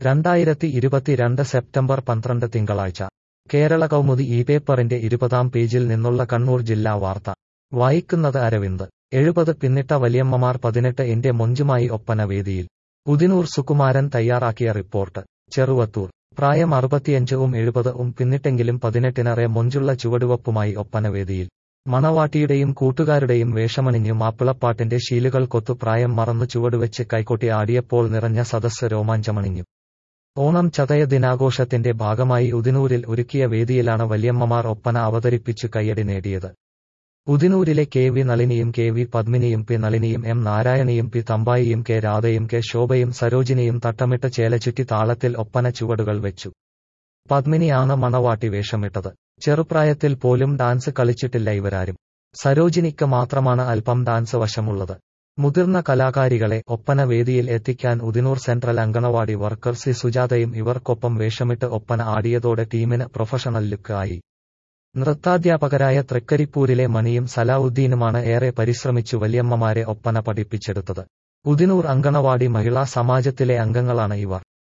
രണ്ടായിരത്തി ഇരുപത്തിരണ്ട് സെപ്റ്റംബർ പന്ത്രണ്ട് തിങ്കളാഴ്ച കേരള കൗമുദി ഈ പേപ്പറിന്റെ ഇരുപതാം പേജിൽ നിന്നുള്ള കണ്ണൂർ ജില്ലാ വാർത്ത വായിക്കുന്നത് അരവിന്ദ് എഴുപത് പിന്നിട്ട വലിയമ്മമാർ പതിനെട്ട് എന്റെ മൊഞ്ചുമായി ഒപ്പന വേദിയിൽ ഉദിനൂർ സുകുമാരൻ തയ്യാറാക്കിയ റിപ്പോർട്ട് ചെറുവത്തൂർ പ്രായം അറുപത്തിയഞ്ചും എഴുപതും പിന്നിട്ടെങ്കിലും പതിനെട്ടിനറെ മൊഞ്ചുള്ള ചുവടുവപ്പുമായി ഒപ്പനവേദിയിൽ മണവാട്ടിയുടെയും കൂട്ടുകാരുടെയും വേഷമണിഞ്ഞു മാപ്പിളപ്പാട്ടിന്റെ ശീലുകൾ കൊത്തു പ്രായം മറന്നു ചുവടുവെച്ച് കൈകൊട്ടി ആടിയപ്പോൾ നിറഞ്ഞ സദസ്സ് രോമാഞ്ചമണിഞ്ഞു ഓണം ചതയ ദിനാഘോഷത്തിന്റെ ഭാഗമായി ഉദിനൂരിൽ ഒരുക്കിയ വേദിയിലാണ് വല്യമ്മമാർ ഒപ്പന അവതരിപ്പിച്ചു കയ്യടി നേടിയത് ഉദിനൂരിലെ കെ വി നളിനിയും കെ വി പത്മിനിയും പി നളിനിയും എം നാരായണിയും പി തമ്പായിയും കെ രാധയും കെ ശോഭയും സരോജിനിയും തട്ടമിട്ട് ചേലചുറ്റി താളത്തിൽ ഒപ്പന ചുവടുകൾ വെച്ചു പത്മിനിയാണ് മണവാട്ടി വേഷമിട്ടത് ചെറുപ്രായത്തിൽ പോലും ഡാൻസ് കളിച്ചിട്ടില്ല ഇവരാരും സരോജിനിക്ക് മാത്രമാണ് അല്പം ഡാൻസ് വശമുള്ളത് മുതിർന്ന കലാകാരികളെ ഒപ്പന വേദിയിൽ എത്തിക്കാൻ Udinur central anganwadi worker C സുജാതയും ഇവർക്കൊപ്പം വേഷമിട്ട് ഒപ്പന ആടിയതോടെ ടീമിന് പ്രൊഫഷണൽ ലുക്ക് ആയി നൃത്താധ്യാപകരായ തൃക്കരിപ്പൂരിലെ മണിയും സലാവുദ്ദീനുമാണ് ഏറെ പരിശ്രമിച്ചു വല്യമ്മമാരെ ഒപ്പന പഠിപ്പിച്ചെടുത്തത് ഉദിനൂർ അങ്കണവാടി മഹിളാ സമാജത്തിലെ അംഗങ്ങളാണ് ഇവർ